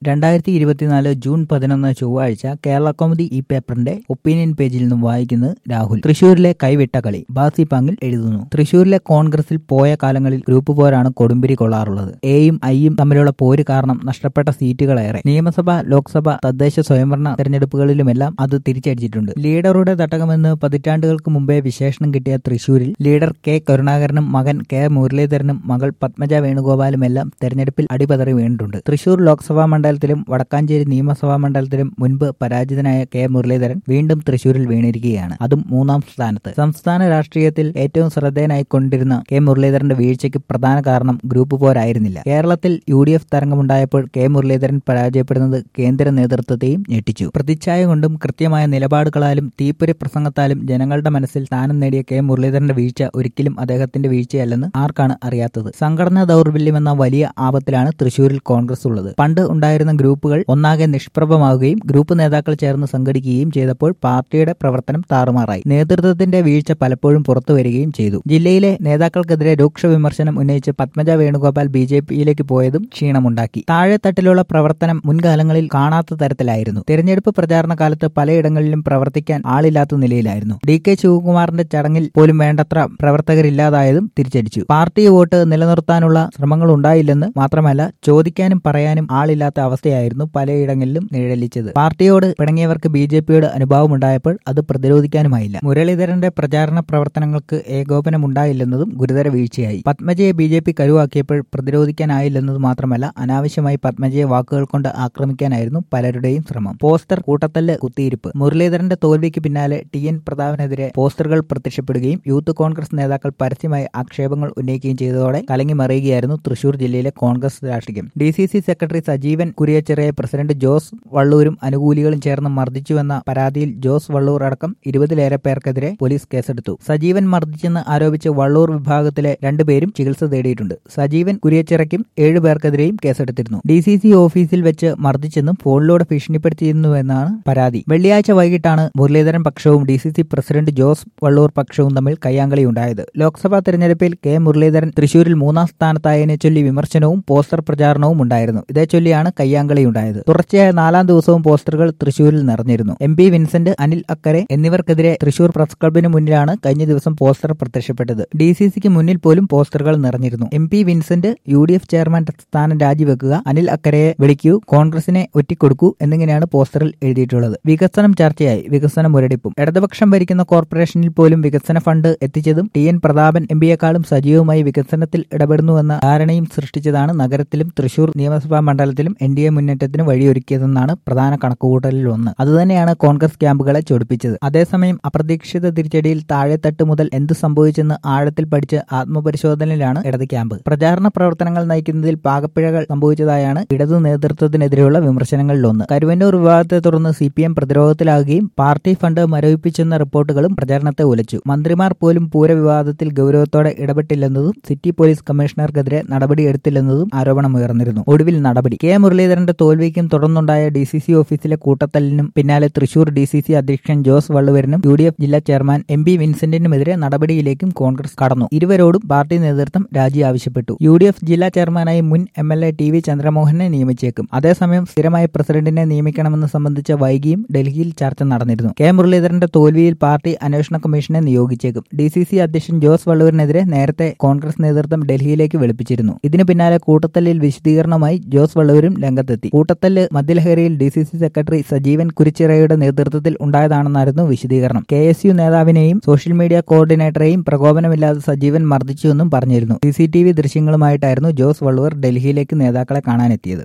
രണ്ടായിരത്തി ഇരുപത്തിനാല് ജൂൺ പതിനൊന്ന് ചൊവ്വാഴ്ച കേരള കോമഡി ഈ പേപ്പറിന്റെ ഒപ്പീനിയൻ പേജിൽ നിന്നും വായിക്കുന്നത് രാഹുൽ തൃശൂരിലെ കൈവിട്ട കളി ബാസി പാങ്ങിൽ എഴുതുന്നു തൃശൂരിലെ കോൺഗ്രസിൽ പോയ കാലങ്ങളിൽ ഗ്രൂപ്പ് പോരാണ് കൊടുമ്പിരി കൊള്ളാറുള്ളത് എയും ഐയും തമ്മിലുള്ള പോര് കാരണം നഷ്ടപ്പെട്ട സീറ്റുകളേറെ നിയമസഭ ലോക്സഭ തദ്ദേശ സ്വയംഭരണ തെരഞ്ഞെടുപ്പുകളിലുമെല്ലാം അത് തിരിച്ചടിച്ചിട്ടുണ്ട് ലീഡറുടെ തട്ടകമെന്ന് പതിറ്റാണ്ടുകൾക്ക് മുമ്പേ വിശേഷണം കിട്ടിയ തൃശൂരിൽ ലീഡർ കെ കരുണാകരനും മകൻ കെ മുരളീധരനും മകൾ പത്മജ വേണുഗോപാലുമെല്ലാം തെരഞ്ഞെടുപ്പിൽ അടിപതറി വീണിട്ടുണ്ട് തൃശൂർ ലോക്സഭാ മണ്ഡലത്തിലും വടക്കാഞ്ചേരി നിയമസഭാ മണ്ഡലത്തിലും മുൻപ് പരാജിതനായ കെ മുരളീധരൻ വീണ്ടും തൃശൂരിൽ വീണിരിക്കുകയാണ് അതും മൂന്നാം സ്ഥാനത്ത് സംസ്ഥാന രാഷ്ട്രീയത്തിൽ ഏറ്റവും ശ്രദ്ധേയനായിക്കൊണ്ടിരുന്ന കെ മുരളീധരന്റെ വീഴ്ചയ്ക്ക് പ്രധാന കാരണം ഗ്രൂപ്പ് പോരായിരുന്നില്ല കേരളത്തിൽ യു ഡി എഫ് തരംഗമുണ്ടായപ്പോൾ കെ മുരളീധരൻ പരാജയപ്പെടുന്നത് കേന്ദ്ര നേതൃത്വത്തെയും ഞെട്ടിച്ചു പ്രതിച്ഛായ കൊണ്ടും കൃത്യമായ നിലപാടുകളാലും തീപ്പൊരി പ്രസംഗത്താലും ജനങ്ങളുടെ മനസ്സിൽ സ്ഥാനം നേടിയ കെ മുരളീധരന്റെ വീഴ്ച ഒരിക്കലും അദ്ദേഹത്തിന്റെ വീഴ്ചയല്ലെന്ന് ആർക്കാണ് അറിയാത്തത് സംഘടനാ ദൗർബല്യമെന്ന വലിയ ആപത്തിലാണ് തൃശൂരിൽ കോൺഗ്രസ് ഉള്ളത് പണ്ട് ഉണ്ടായിരുന്ന ഗ്രൂപ്പുകൾ ഒന്നാകെ നിഷ്പ്രഭമാവുകയും ഗ്രൂപ്പ് നേതാക്കൾ ചേർന്ന് സംഘടിക്കുകയും ചെയ്തപ്പോൾ പാർട്ടിയുടെ പ്രവർത്തനം താറുമാറായി നേതൃത്വത്തിന്റെ വീഴ്ച പലപ്പോഴും പുറത്തു വരികയും ചെയ്തു ജില്ലയിലെ നേതാക്കൾക്കെതിരെ രൂക്ഷ വിമർശനം ഉന്നയിച്ച് പത്മജ വേണുഗോപാൽ ബി ജെ പിയിലേക്ക് പോയതും ക്ഷീണമുണ്ടാക്കി താഴെത്തട്ടിലുള്ള പ്രവർത്തനം മുൻകാലങ്ങളിൽ കാണാത്ത തരത്തിലായിരുന്നു തെരഞ്ഞെടുപ്പ് പ്രചാരണ കാലത്ത് പലയിടങ്ങളിലും പ്രവർത്തിക്കാൻ ആളില്ലാത്ത നിലയിലായിരുന്നു ഡി കെ ശിവകുമാറിന്റെ ചടങ്ങിൽ പോലും വേണ്ടത്ര പ്രവർത്തകരില്ലാതായതും തിരിച്ചടിച്ചു പാർട്ടി വോട്ട് നിലനിർത്താനുള്ള ശ്രമങ്ങൾ ഉണ്ടായില്ലെന്ന് മാത്രമല്ല ചോദിക്കാനും പറയാനും ആളില്ലാത്ത അവസ്ഥയായിരുന്നു പലയിടങ്ങളിലും നിഴലിച്ചത് പാർട്ടിയോട് പിണങ്ങിയവർക്ക് ബി ജെ പിയോട് അനുഭാവമുണ്ടായപ്പോൾ അത് പ്രതിരോധിക്കാനുമായില്ല മുരളീധരന്റെ പ്രചാരണ പ്രവർത്തനങ്ങൾക്ക് ഏകോപനമുണ്ടായില്ലെന്നതും ഗുരുതര വീഴ്ചയായി പത്മജയെ ബി ജെ പി കരുവാക്കിയപ്പോൾ പ്രതിരോധിക്കാനായില്ലെന്നത് മാത്രമല്ല അനാവശ്യമായി പത്മജയെ വാക്കുകൾ കൊണ്ട് ആക്രമിക്കാനായിരുന്നു പലരുടെയും ശ്രമം പോസ്റ്റർ കൂട്ടത്തല്ല് കുത്തിയിരിപ്പ് മുരളീധരന്റെ തോൽവിക്ക് പിന്നാലെ ടി എൻ പ്രതാപനെതിരെ പോസ്റ്ററുകൾ പ്രത്യക്ഷപ്പെടുകയും യൂത്ത് കോൺഗ്രസ് നേതാക്കൾ പരസ്യമായി ആക്ഷേപങ്ങൾ ഉന്നയിക്കുകയും ചെയ്തതോടെ കലങ്ങി മറിയുകയായിരുന്നു തൃശൂർ ജില്ലയിലെ കോൺഗ്രസ് രാഷ്ട്രീയം D C C secretary Sajeevan കുരിയച്ചിറയെ പ്രസിഡന്റ് ജോസ് വള്ളൂരും അനുകൂലികളും ചേർന്ന് മർദ്ദിച്ചുവെന്ന പരാതിയിൽ ജോസ് വള്ളൂർ അടക്കം ഇരുപതിലേറെ പേർക്കെതിരെ പോലീസ് കേസെടുത്തു സജീവൻ മർദ്ദിച്ചെന്ന് ആരോപിച്ച് വള്ളൂർ വിഭാഗത്തിലെ രണ്ടുപേരും ചികിത്സ തേടിയിട്ടുണ്ട് സജീവൻ കുരിയച്ചിറയ്ക്കും ഏഴു പേർക്കെതിരെയും കേസെടുത്തിരുന്നു ഡി സി സി ഓഫീസിൽ വെച്ച് മർദ്ദിച്ചെന്നും ഫോണിലൂടെ ഭീഷണിപ്പെടുത്തിയിരുന്നുവെന്നാണ് പരാതി വെള്ളിയാഴ്ച വൈകിട്ടാണ് മുരളീധരൻ പക്ഷവും D C C president Jose Valloor പക്ഷവും തമ്മിൽ കയ്യാങ്കളിയുണ്ടായത് ലോക്സഭാ തെരഞ്ഞെടുപ്പിൽ കെ മുരളീധരൻ തൃശൂരിൽ മൂന്നാം സ്ഥാനത്തായതിനെ ചൊല്ലി വിമർശനവും പോസ്റ്റർ പ്രചാരണവും ഉണ്ടായിരുന്നു ഇതേ ചൊല്ലിയാണ് കയ്യാങ്കളിയുണ്ടായത് തുടർച്ചയായ നാലാം ദിവസവും പോസ്റ്ററുകൾ തൃശൂരിൽ നിറഞ്ഞിരുന്നു എം പി വിൻസെന്റ് അനിൽ അക്കരെ എന്നിവർക്കെതിരെ തൃശൂർ പ്രസ് ക്ലബിന് മുന്നിലാണ് കഴിഞ്ഞ ദിവസം പോസ്റ്റർ പ്രത്യക്ഷപ്പെട്ടത് ഡി സി സിക്ക് മുന്നിൽ പോലും പോസ്റ്ററുകൾ നിറഞ്ഞിരുന്നു M P Vincent U D F chairman സ്ഥാനം രാജിവെക്കുക അനിൽ അക്കരയെ വിളിക്കൂ കോൺഗ്രസിനെ ഒറ്റിക്കൊടുക്കൂ എന്നിങ്ങനെയാണ് പോസ്റ്ററിൽ എഴുതിയിട്ടുള്ളത് വികസനം ചർച്ചയായി വികസന മുരടിപ്പും ഇടതുപക്ഷം ഭരിക്കുന്ന കോർപ്പറേഷനിൽ പോലും വികസന ഫണ്ട് എത്തിച്ചതും ടി എൻ പ്രതാപൻ എം പിയെക്കാളും സജീവമായി വികസനത്തിൽ ഇടപെടുന്നുവെന്ന ധാരണയും സൃഷ്ടിച്ചതാണ് നഗരത്തിലും തൃശൂർ നിയമസഭാ മണ്ഡലത്തിലും എൻ ഡി എ മുന്നേറ്റത്തിന് വഴിയൊരുക്കിയതെന്നാണ് പ്രധാന കണക്കുകൂട്ടലിൽ ഒന്ന് അതുതന്നെയാണ് കോൺഗ്രസ് ക്യാമ്പുകളെ ചൊടിപ്പിച്ചത് അതേസമയം അപ്രതീക്ഷിത തിരിച്ചടിയിൽ താഴെത്തട്ട് മുതൽ എന്ത് സംഭവിച്ചെന്ന് ആഴത്തിൽ പഠിച്ച് ആത്മപരിശോധനയിലാണ് ഇടത് ക്യാമ്പ് പ്രചാരണ പ്രവർത്തനങ്ങൾ നയിക്കുന്നതിൽ പാകപ്പിഴകൾ സംഭവിച്ചതായാണ് ഇടതു നേതൃത്വത്തിനെതിരെയുള്ള വിമർശനങ്ങളിലൊന്ന് കരുവന്നൂർ വിവാദത്തെ തുടർന്ന് സി പി എം പ്രതിരോധത്തിലാകുകയും പാർട്ടി ഫണ്ട് മരവിപ്പിച്ചെന്ന റിപ്പോർട്ടുകളും പ്രചാരണത്തെ ഉലച്ചു മന്ത്രിമാർ പോലും പൂരവിവാദത്തിൽ ഗൗരവത്തോടെ ഇടപെട്ടില്ലെന്നതും സിറ്റി പോലീസ് കമ്മീഷണർക്കെതിരെ നടപടിയെടുത്തില്ലെന്നതും ആരോപണമുയർന്നിരുന്നു ഒടുവിൽ നടപടി കെ മുരളീധരന്റെ തോൽവിക്കും തുടർന്നുണ്ടായ ഡി സി സി ഓഫീസിലെ കൂട്ടത്തല്ലിനും പിന്നാലെ തൃശൂർ ഡി സി സി അധ്യക്ഷൻ ജോസ് വള്ളുവരനും യു ഡി എഫ് ജില്ലാ ചെയർമാൻ എം പി വിൻസെന്റിനുമെതിരെ നടപടിയിലേക്കും കോൺഗ്രസ് കടന്നു ഇരുവരോടും പാർട്ടി നേതൃത്വം രാജി ആവശ്യപ്പെട്ടു യു ഡി എഫ് ജില്ലാ ചെയർമാനായി മുൻ M L A T V ചന്ദ്രമോഹനെ നിയമിച്ചേക്കും അതേസമയം സ്ഥിരമായ പ്രസിഡന്റിനെ നിയമിക്കണമെന്ന് സംബന്ധിച്ച വൈകിയും ഡൽഹിയിൽ ചർച്ച നടന്നിരുന്നു കെ മുരളീധരന്റെ തോൽവിയിൽ പാർട്ടി അന്വേഷണ കമ്മീഷനെ നിയോഗിച്ചേക്കും ഡി സി സി അധ്യക്ഷൻ ജോസ് വള്ളൂരിനെതിരെ നേരത്തെ കോൺഗ്രസ് നേതൃത്വം ഡൽഹിയിലേക്ക് വിളിപ്പിച്ചിരുന്നു ഇതിനു പിന്നാലെ കൂട്ടത്തല്ലിൽ വിശദീകരണമായി ജോസ് വള്ളൂരും രംഗത്തെത്തി കൂട്ടത്തല്ല് മദ്യലഹരിയിൽ D C C secretary Sajeevan കുരിച്ചിറയുടെ നേതൃത്വത്തിൽ ഉണ്ടായതാണെന്നായിരുന്നു വിശദീകരണം കെ എസ് യു നേതാവിനെയും സോഷ്യൽ മീഡിയ കോർഡിനേറ്ററെയും പ്രകോപനമില്ലാതെ സജീവൻ മർദ്ദിച്ചുവെന്നും പറഞ്ഞിരുന്നു സി സി ടി വി ദൃശ്യങ്ങളുമായിട്ടായിരുന്നു ജോസ് വള്ളൂർ ഡൽഹിയിലേക്ക് നേതാക്കളെ കാണാനെത്തിയത്